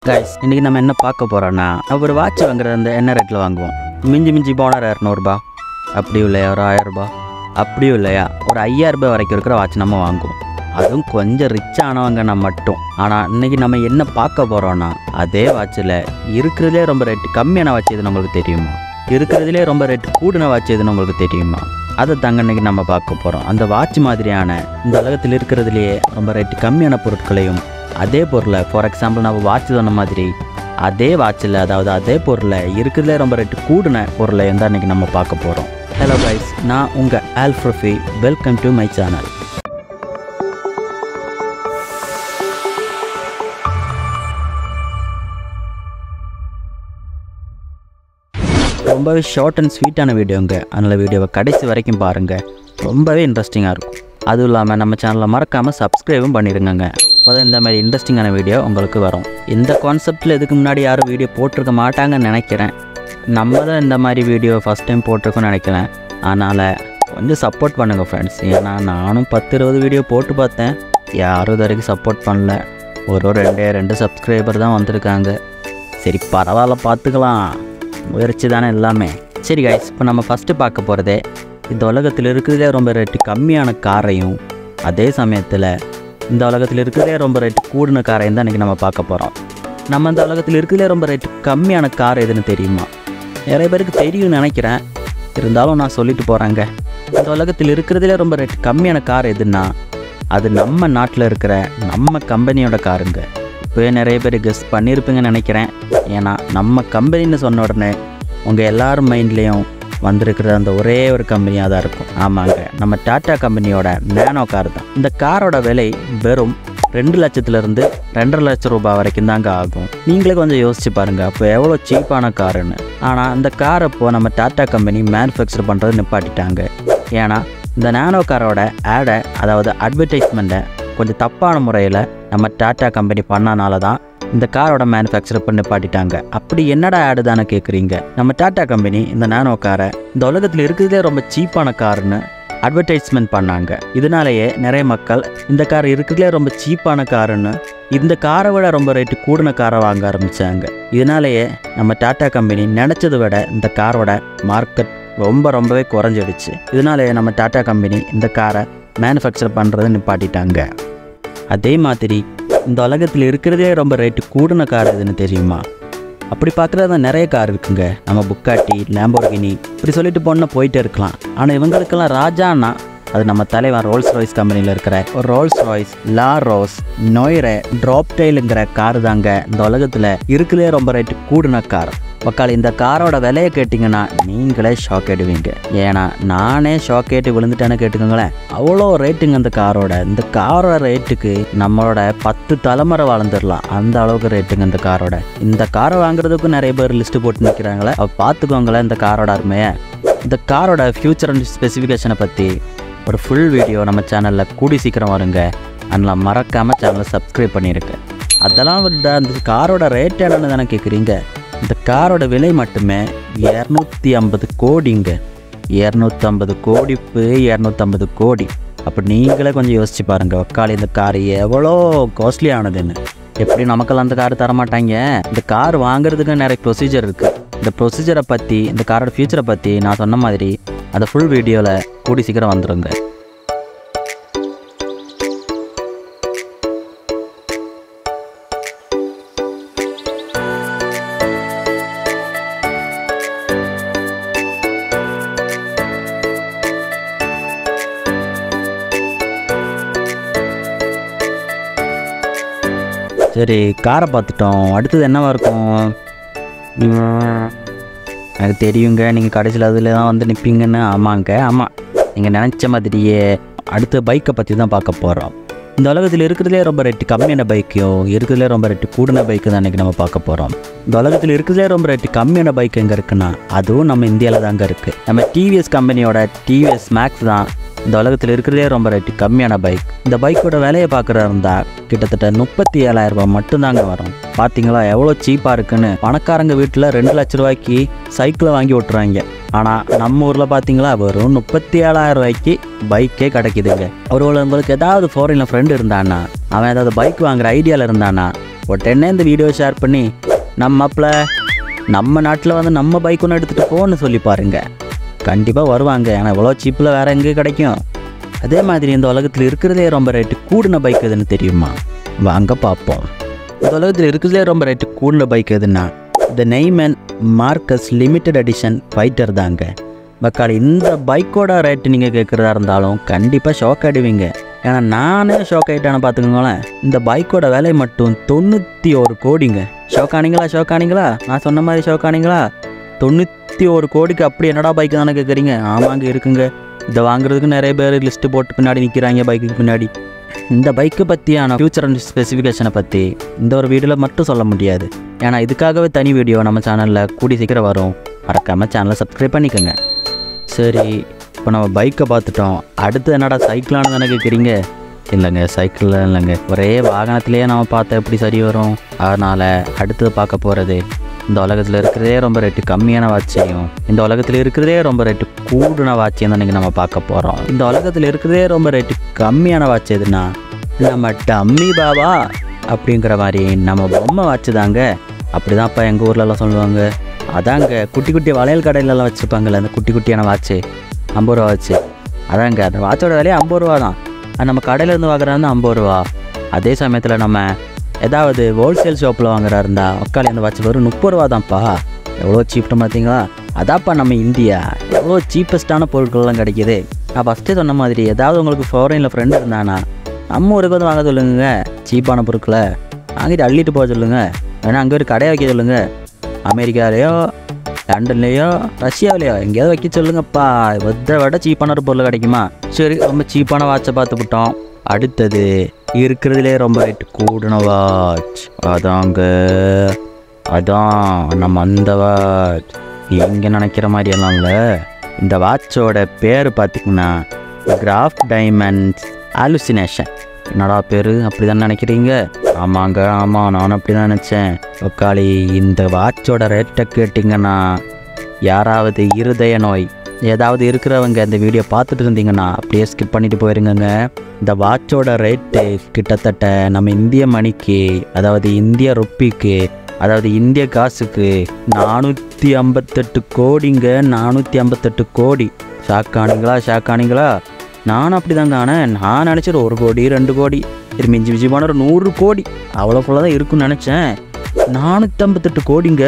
guys இன்றைக்கி நம்ம என்ன பார்க்க போகிறோன்னா ஒரு வாட்ச் வாங்குறது அந்த என்ன ரேட்டில் வாங்குவோம் மிஞ்சி மிஞ்சி போனால் இரநூறுபா அப்படியும் இல்லையா ஒரு ஆயிரரூபா அப்படியும் இல்லையா ஒரு ஐயாயிரம் ரூபாய் வரைக்கும் இருக்கிற வாட்ச் நம்ம வாங்குவோம் அதுவும் கொஞ்சம் ரிச் ஆனவங்கன்னா மட்டும் ஆனால் இன்றைக்கி நம்ம என்ன பார்க்க போகிறோன்னா அதே வாட்சில் இருக்கிறதுலே ரொம்ப ரேட்டு கம்மியான வாட்ச் எதுன்னு உங்களுக்கு தெரியுமா இருக்கிறதுலே ரொம்ப ரேட்டு கூடின வாட்ச் எதுன்னு உங்களுக்கு தெரியுமா அதை தாங்க இன்னைக்கு நம்ம பார்க்க போகிறோம் அந்த வாட்ச் மாதிரியான இந்த உலகத்தில் இருக்கிறதுலையே ரொம்ப ரேட்டு கம்மியான பொருட்களையும் அதே பொருளை ஃபார் எக்ஸாம்பிள் நம்ம வாட்ச் சொன்ன மாதிரி அதே வாட்சில் அதாவது அதே பொருளை இருக்கிறதுலே ரொம்ப ரேட்டு கூடின பொருளையும் தான் இன்றைக்கி நம்ம பார்க்க போகிறோம் ஹலோ கைஸ் நான் உங்கள் ஆல்ஃப்ரஃபி வெல்கம் டு மை சேனல் ரொம்பவே ஷார்ட் அண்ட் ஸ்வீட்டான வீடியோங்க அதனால் வீடியோவை கடைசி வரைக்கும் பாருங்கள் ரொம்பவே இன்ட்ரெஸ்டிங்காக இருக்கும் அதுவும் இல்லாமல் நம்ம சேனலை மறக்காமல் சப்ஸ்கிரைபும் பண்ணிடுங்கங்க அப்போதான் இந்த மாதிரி இன்ட்ரெஸ்டிங்கான வீடியோ உங்களுக்கு வரும் இந்த கான்செப்டில் இதுக்கு முன்னாடி யாரும் வீடியோ போட்டிருக்க மாட்டாங்கன்னு நினைக்கிறேன் நம்ம தான் இந்த மாதிரி வீடியோ ஃபஸ்ட் டைம் போட்டிருக்கோம்னு நினைக்கிறேன் அதனால் கொஞ்சம் சப்போர்ட் பண்ணுங்கள் ஃப்ரெண்ட்ஸ் ஏன்னா நானும் பத்து இருபது வீடியோ போட்டு பார்த்தேன் யாரும் இது வரைக்கும் சப்போர்ட் பண்ணல ஒரு ஒரு ரெண்டே ரெண்டு சப்ஸ்கிரைபர் தான் வந்திருக்காங்க சரி பரவாயில்ல பார்த்துக்கலாம் முயற்சி தானே எல்லாமே சரி கைஸ் இப்போ நம்ம ஃபஸ்ட்டு பார்க்க போகிறதே இந்த உலகத்தில் இருக்கிறதே ரொம்ப ரேட்டு கம்மியான காரையும் அதே சமயத்தில் இந்த உலகத்தில் இருக்கிறதே ரொம்ப ரேட்டு கூடின காரையும் தான் இன்றைக்கி நம்ம பார்க்க போகிறோம் நம்ம இந்த உலகத்தில் இருக்கிறதே ரொம்ப ரேட்டு கம்மியான கார் எதுன்னு தெரியுமா நிறைய பேருக்கு தெரியும்னு நினைக்கிறேன் இருந்தாலும் நான் சொல்லிட்டு போகிறேங்க இந்த உலகத்தில் இருக்கிறதுலே ரொம்ப ரேட்டு கம்மியான கார் எதுன்னா அது நம்ம நாட்டில் இருக்கிற நம்ம கம்பெனியோட காருங்க இப்போயே நிறைய பேர் கெஸ் பண்ணியிருப்பீங்கன்னு நினைக்கிறேன் ஏன்னா நம்ம கம்பெனின்னு சொன்ன உடனே உங்கள் எல்லாரும் மைண்ட்லேயும் வந்திருக்கிற அந்த ஒரே ஒரு கம்பெனியாக தான் இருக்கும் ஆமாங்க நம்ம டாட்டா கம்பெனியோட நேனோ கார் தான் இந்த காரோட விலை வெறும் ரெண்டு லட்சத்துலேருந்து ரெண்டரை லட்சம் ரூபாய் வரைக்கும் தாங்க ஆகும் நீங்களே கொஞ்சம் யோசிச்சு பாருங்கள் அப்போ எவ்வளோ சீப்பான காருன்னு ஆனால் இந்த காரை இப்போ நம்ம டாட்டா கம்பெனி மேனுஃபேக்சர் பண்ணுறது நிப்பாட்டிட்டாங்க ஏன்னா இந்த நேனோ காரோட ஆடை அதாவது அட்வர்டைஸ்மெண்ட்டை கொஞ்சம் தப்பான முறையில் நம்ம டாட்டா கம்பெனி பண்ணனால தான் இந்த காரோட மேனுஃபேக்சர் பண்ணி பாட்டிட்டாங்க அப்படி என்னடா ஆடு தானே கேட்குறீங்க நம்ம டாட்டா கம்பெனி இந்த நானோ காரை இந்த உலகத்தில் இருக்கிறதே ரொம்ப சீப்பான காருன்னு அட்வர்டைஸ்மெண்ட் பண்ணாங்க இதனாலேயே நிறைய மக்கள் இந்த கார் இருக்கிறதுலே ரொம்ப சீப்பான காருன்னு இந்த காரை விட ரொம்ப ரேட்டு கூடின காரை வாங்க ஆரம்பித்தாங்க இதனாலேயே நம்ம டாட்டா கம்பெனி நினச்சதை விட இந்த காரோட மார்க்கெட் ரொம்ப ரொம்பவே குறைஞ்சிடுச்சு இதனாலேயே நம்ம டாட்டா கம்பெனி இந்த காரை மேனுஃபேக்சர் பண்ணுறதை நிப்பாட்டிட்டாங்க அதே மாதிரி இந்த உலகத்தில் இருக்கிறதே ரொம்ப ரேட்டு கூடின கார் எதுன்னு தெரியுமா அப்படி பார்க்குறது நிறைய கார் இருக்குங்க நம்ம புக்காட்டி லேம்போர்கினி இப்படி சொல்லிட்டு போனால் போயிட்டே இருக்கலாம் ஆனால் இவங்களுக்கெல்லாம் ராஜான்னா அது நம்ம தலைவன் ரோல்ஸ் ராய்ஸ் கம்பெனியில் இருக்கிற ஒரு Rolls Royce La Rose Noire ட்ராப் டெயிலுங்கிற கார் தாங்க இந்த உலகத்தில் இருக்கிறதே ரொம்ப ரேட்டு கூடின கார் மக்கள் இந்த காரோட விலையை கேட்டிங்கன்னா நீங்களே ஷாக் ஆயிடுவீங்க ஏன்னா நானே ஷாக் ஆகிட்டு விழுந்துட்டேன்னு கேட்டுக்கோங்களேன் அவ்வளோ ரேட்டுங்க இந்த காரோட இந்த காரோட ரேட்டுக்கு நம்மளோட பத்து தலைமுறை வளர்ந்துடலாம் அந்த அளவுக்கு ரேட்டுங்க இந்த காரோட இந்த காரை வாங்குறதுக்கும் நிறைய பேர் லிஸ்ட்டு போட்டு நிற்கிறாங்களே அவ பார்த்துக்கோங்களேன் இந்த காரோட அருமையை இந்த காரோட ஃபியூச்சர் அண்ட் ஸ்பெசிஃபிகேஷனை பற்றி ஒரு ஃபுல் வீடியோ நம்ம சேனலில் கூடி சீக்கிரம் வருங்க அதனால் மறக்காமல் சேனலை சப்ஸ்கிரைப் பண்ணியிருக்கு அதெல்லாம் விட அந்த காரோட ரேட் என்னன்னு தானே கேட்குறீங்க இந்த காரோட விலை மட்டுமே இரநூத்தி ஐம்பது கோடிங்க இரநூத்தம்பது கோடி இரநூத்தம்பது கோடி அப்போ நீங்களே கொஞ்சம் யோசிச்சு பாருங்கள் உக்காளி இந்த கார் எவ்வளோ காஸ்ட்லி ஆனதுன்னு எப்படி நமக்கெல்லாம் அந்த கார் தரமாட்டாங்க இந்த கார் வாங்குறதுக்கு நிறைய ப்ரொசீஜர் இருக்குது இந்த ப்ரொசீஜரை பற்றி இந்த காரோட ஃபியூச்சரை பற்றி நான் சொன்ன மாதிரி அந்த ஃபுல் வீடியோவில் கூடி சீக்கிரம் வந்துடுங்க சரி காரை பார்த்துட்டோம் அடுத்தது என்னவா இருக்கும் உம், எனக்கு தெரியுங்க நீங்கள் கடைசியில் அதில் தான் வந்து நிற்பீங்கன்னு ஆமாங்க ஆமாம் நீங்கள் நினச்ச மாதிரியே அடுத்த பைக்கை பற்றி தான் பார்க்க போகிறோம் இந்த உலகத்தில் இருக்கிறதுலே ரொம்ப ரேட்டு கம்மியான பைக்கையும் இருக்கிறதுலே ரொம்ப ரேட்டு கூடின பைக்கு தான் இன்றைக்கி நம்ம பார்க்க போகிறோம் இந்த உலகத்தில் இருக்கிறதுலே ரொம்ப ரேட்டு கம்மியான பைக் எங்கே இருக்குன்னா அதுவும் நம்ம இந்தியாவில் தாங்க இருக்குது நம்ம டிவிஎஸ் கம்பெனியோட டிவிஎஸ் மேக்ஸ் தான் இந்த உலகத்தில் இருக்கிறதே ரொம்ப ரேட்டு கம்மியான பைக் இந்த பைக்கோட விலையை பார்க்குறா இருந்தால் கிட்டத்தட்ட முப்பத்தி ஏழாயிரம் ரூபாய் மட்டும்தாங்க வரும் பார்த்தீங்களா எவ்வளோ சீப்பாக இருக்குன்னு பணக்காரங்க வீட்டில் ரெண்டு லட்ச ரூபாய்க்கு சைக்கிளை வாங்கி ஓட்டுறாங்க ஆனால் நம்ம ஊரில் பார்த்தீங்களா வெறும் முப்பத்தி ஏழாயிரம் ரூபாய்க்கு பைக்கே கிடைக்குதுங்க ஒருவேளை உங்களுக்கு ஏதாவது ஃபாரினில் ஃப்ரெண்டு இருந்தானா அவன் ஏதாவது பைக் வாங்குற ஐடியாவில் இருந்தானா உடனே இந்த வீடியோ ஷேர் பண்ணி நம்ம மாப்பிள்ள நம்ம நாட்டில் வந்து நம்ம பைக் ஒன்று எடுத்துகிட்டு போன்னு சொல்லி பாருங்க கண்டிப்பாக வருவாங்க ஏன்னா இவ்வளோ சீப்பில் வேறு எங்கே கிடைக்கும் அதே மாதிரி இந்த உலகத்தில் இருக்கிறதே ரொம்ப ரேட்டு கூடின பைக் எதுன்னு தெரியுமா வாங்க பார்ப்போம் இந்த உலகத்தில் இருக்கிறதே ரொம்ப ரேட்டு கூடின பைக் எதுன்னா இந்த Neiman Marcus limited edition fighter தாங்க பக்கால் இந்த பைக்கோட ரேட்டு நீங்கள் கேட்குறதா இருந்தாலும் கண்டிப்பாக ஷாக் ஆகிடுவீங்க ஏன்னா நானே ஷாக் ஆகிட்டேன்னு பார்த்துக்கோங்களேன் இந்த பைக்கோட விலை மட்டும் தொண்ணூற்றி ஒரு கோடிங்க ஷாக் ஆனீங்களா ஷாக் ஆனீங்களா நான் சொன்ன மாதிரி ஷாக் ஆனீங்களா தொண்ணூற்றி ஒரு கோடிக்கு அப்படி என்னடா பைக் தானே கேட்குறீங்க ஆமாங்க இருக்குங்க இதை வாங்குறதுக்கு நிறைய பேர் லிஸ்ட்டு போட்டு பின்னாடி நிற்கிறாங்க பைக்குக்கு பின்னாடி இந்த பைக்கை பற்றியான ஃபியூச்சர் அண்ட் ஸ்பெசிஃபிகேஷனை பற்றி இந்த ஒரு வீடியோவில் மட்டும் சொல்ல முடியாது ஏன்னா இதுக்காகவே தனி வீடியோ நம்ம சேனலில் கூடி சீக்கிரம் வரும் மறக்காமல் சேனலை சப்ஸ்கிரைப் பண்ணிக்கோங்க சரி இப்போ நம்ம பைக்கை பார்த்துட்டோம் அடுத்து என்னடா சைக்கிளானு தானே கேட்குறீங்க இல்லைங்க சைக்கிளில் இல்லைங்க ஒரே வாகனத்திலேயே நம்ம பார்த்தா எப்படி சரி வரும் அதனால் அடுத்தது பார்க்க போகிறது இந்த உலகத்தில் இருக்கிறதே ரொம்ப ரேட்டு கம்மியான வாட்சியும் இந்த உலகத்தில் இருக்கிறதே ரொம்ப ரேட்டு கூடுன வாட்சியம் தான் நம்ம பார்க்க போகிறோம் இந்த உலகத்தில் இருக்கிறதே ரொம்ப ரேட்டு கம்மியான வாட்ச் எதுனா நம்ம டம்மி பாபா அப்படிங்கிற மாதிரி நம்ம பொம்மை வாட்ச் தாங்க அப்படி தான்ப்பா எங்கள் ஊர்லலாம் சொல்லுவாங்க அதாங்க குட்டி குட்டி வளையல் கடையிலலாம் வச்சுருப்பாங்கல்ல அந்த குட்டி குட்டியான வாட்ச்சு ஐம்பது ரூபா வாட்ச்சு அதாங்க அந்த வாட்சோட விலையே ஐம்பது ரூபா தான் அது நம்ம கடையில இருந்து வாங்குறது ஐம்பது ரூபா அதே சமயத்தில் நம்ம ஏதாவது ஹோல்சேல் ஷாப்பில் வாங்குறா இருந்தா உக்காளி அந்த வாட்ச் வெறும் முப்பது ரூபா தான்ப்பா எவ்வளோ சீப்னு பார்த்தீங்களா அதான்ப்பா நம்ம இந்தியா எவ்வளோ சீப்பஸ்ட்டான பொருட்கள்லாம் கிடைக்கிது நான் ஃபஸ்ட்டே சொன்ன மாதிரி ஏதாவது உங்களுக்கு ஃபாரினில் ஃப்ரெண்டு இருந்தானா நம்ம ஊருக்கு வந்து வாங்க சொல்லுங்க சீப்பான பொருட்களை வாங்கிட்டு அள்ளிட்டு போக சொல்லுங்க வேணா அங்கே ஒரு கடையை வைக்க சொல்லுங்க அமெரிக்காலேயோ லண்டன்லேயோ ரஷ்யாவிலையோ எங்கேயாவது வைக்க சொல்லுங்கப்பா இதை விட சீப்பான ஒரு பொருள் கிடைக்குமா சரி ரொம்ப சீப்பான வாட்சை பார்த்துக்கிட்டோம் அடுத்தது இருக்கிறதுலே ரொம்ப ரேட்டு கூடின வாட்ச் அதாங்க அதான் நம்ம அந்த வாட்ச் நீங்கள் நினைக்கிற மாதிரி எல்லாம் இல்லை இந்த வாட்சோட பேர் பார்த்திங்கன்னா கிராஃப் டைமண்ட்ஸ் ஆலுசினேஷன் என்னடா பேர் அப்படி தான் நினைக்கிறீங்க ஆமாங்க ஆமாம் நான் அப்படி தான் நினச்சேன் உக்காளி இந்த வாட்சோட ரேட்டை கேட்டிங்கன்னா யாராவது இருதய நோய் ஏதாவது இருக்கிறவங்க இந்த வீடியோ பார்த்துட்டு இருந்தீங்கன்னா அப்படியே ஸ்கிப் பண்ணிட்டு போயிருங்கங்க இந்த வாட்சோட ரேட்டு கிட்டத்தட்ட நம்ம இந்திய மணிக்கு அதாவது இந்திய ருப்பிக்கு அதாவது இந்திய காசுக்கு நானூற்றி ஐம்பத்தெட்டு கோடிங்க நானூற்றி ஐம்பத்தெட்டு கோடி ஷாக் ஆனீங்களா ஷாக் ஆனீங்களா நானும் அப்படி தாங்க ஆனேன் நான் நினச்சது ஒரு கோடி ரெண்டு கோடி சரி மிஞ்சி மிஞ்சி போன ஒரு நூறு கோடி அவ்வளோக்குள்ள தான் இருக்குன்னு நினச்சேன் நானூற்றம்பத்தெட்டு கோடிங்க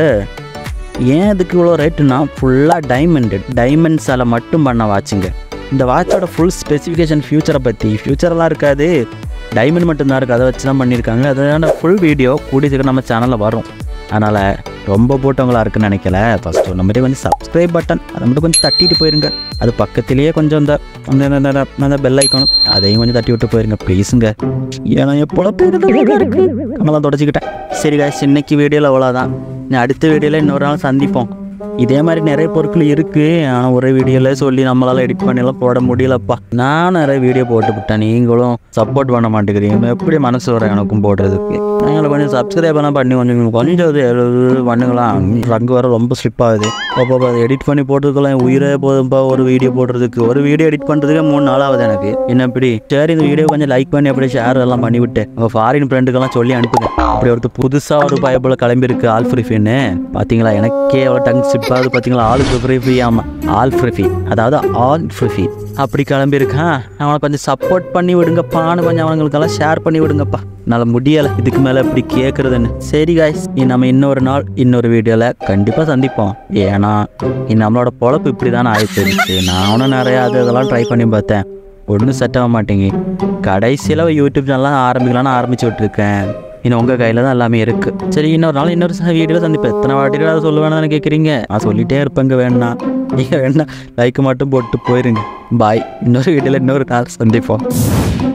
ஏன் இதுக்கு இவ்வளோ ரேட்டுனா ஃபுல்லாக டைமண்டு டைமண்ட்ஸால் மட்டும் பண்ண வாட்சுங்க இந்த வாட்சோட ஃபுல் ஸ்பெசிஃபிகேஷன் ஃபியூச்சரை பற்றி ஃபியூச்சரெல்லாம் இருக்காது டைமண்ட் மட்டும்தான் இருக்குது அதை வச்சு தான் பண்ணியிருக்காங்க அதனால ஃபுல் வீடியோ கூடிய சீக்கிரம் நம்ம சேனலில் வரும் அதனால் ரொம்ப போட்டவங்களா இருக்குன்னு நினைக்கல ஃபஸ்ட்டு சொன்ன மாதிரி கொஞ்சம் சப்ஸ்கிரைப் பட்டன் அதை மட்டும் கொஞ்சம் தட்டிட்டு போயிருங்க அது பக்கத்துலேயே கொஞ்சம் இந்த அந்த அந்த- அந்த- அந்த பெல் ஐக்கானும் அதையும் கொஞ்சம் தட்டி விட்டு போயிருங்க ப்ளீஸுங்க ஏன்னா எப்போ கண்ணெல்லாம் தொடச்சிக்கிட்டேன் சரி guys இன்னைக்கு வீடியோவில் அவ்வளோதான் நான் அடுத்த வீடியோவில் இன்னொரு நாள் சந்திப்போம் இதே மாதிரி நிறைய பொருட்கள் இருக்குது ஆனால் ஒரே வீடியோவில் சொல்லி நம்மளால் எடிட் பண்ணிலாம் போட முடியலப்பா நான் நிறைய வீடியோ போட்டு விட்டேன் நீங்களும் சப்போர்ட் பண்ண மாட்டேங்கிறீங்க எப்படி மனசு வரும் எனக்கும் போடுறதுக்கு அதனால் கொஞ்சம் சப்ஸ்கிரைப் பண்ணால் பண்ணி கொஞ்சம் கொஞ்சம் இது இது பண்ணுங்களாம் ரங்கு வர ரொம்ப ஸ்லிப் ஆகுது அப்போ அதை எடிட் பண்ணி போட்டுருக்கலாம் என் உயிரே போதும்ப்பா ஒரு வீடியோ போடுறதுக்கு ஒரு வீடியோ எடிட் பண்ணுறதுக்கே மூணு நாள் ஆகுது எனக்கு என்ன இப்படி சரி இந்த வீடியோ கொஞ்சம் லைக் பண்ணி அப்படியே ஷேர் எல்லாம் பண்ணி விட்டு உங்கள் ஃபாரின் ஃப்ரெண்டுக்கெல்லாம் சொல்லி அனுப்புங்க அப்படி ஒருத்தர் புதுசாக ஒரு பயபோல கிளம்பியிருக்கு ஆல் ஃப்ரீ ஃபீன்னு பார்த்தீங்களா எனக்கே எவ்வளோ டங் ஸ்லிப் ஆகுது பார்த்தீங்களா ஆளுக்கு ஃப்ரீ ஃப்ரீ ஆமாம் ஆல் ஃப்ரீ ஃபீ அதாவது ஆல் ஃப்ரீ ஃபீ அப்படி கிளம்பியிருக்கான் அவனை கொஞ்சம் சப்போர்ட் பண்ணி விடுங்கப்பான்னு கொஞ்சம் அவங்களுக்கெல்லாம் ஷேர் பண்ணி விடுங்கப்பா என்னால் முடியலை இதுக்கு மேலே இப்படி கேட்குறதுன்னு சரி காய்ஸ் நம்ம இன்னொரு நாள் இன்னொரு வீடியோவில் கண்டிப்பாக சந்திப்போம் ஏன்னா இனி நம்மளோட பொழப்பு இப்படி தானே ஆகிப்போச்சு நானும் நிறையா அது இதெல்லாம் ட்ரை பண்ணி பார்த்தேன் ஒன்றும் செட் ஆக மாட்டேங்கி கடைசியில் யூடியூப் சேனல்லாம் ஆரம்பிக்கலாம்னு ஆரம்பிச்சு விட்டுருக்கேன் இன்னும் உங்கள் கையில் தான் எல்லாமே இருக்குது சரி இன்னொரு நாள் இன்னொரு வீடியோவில் சந்திப்பேன் எத்தனை வாட்டிகள் சொல்லுவேன்னு கேட்குறீங்க நான் சொல்லிட்டே இருப்பேங்க வேணா நீங்கள் வேணா லைக் மட்டும் போட்டு போயிருங்க பாய் இன்னொரு வீடியோவில் இன்னொரு நாள் சந்திப்போம்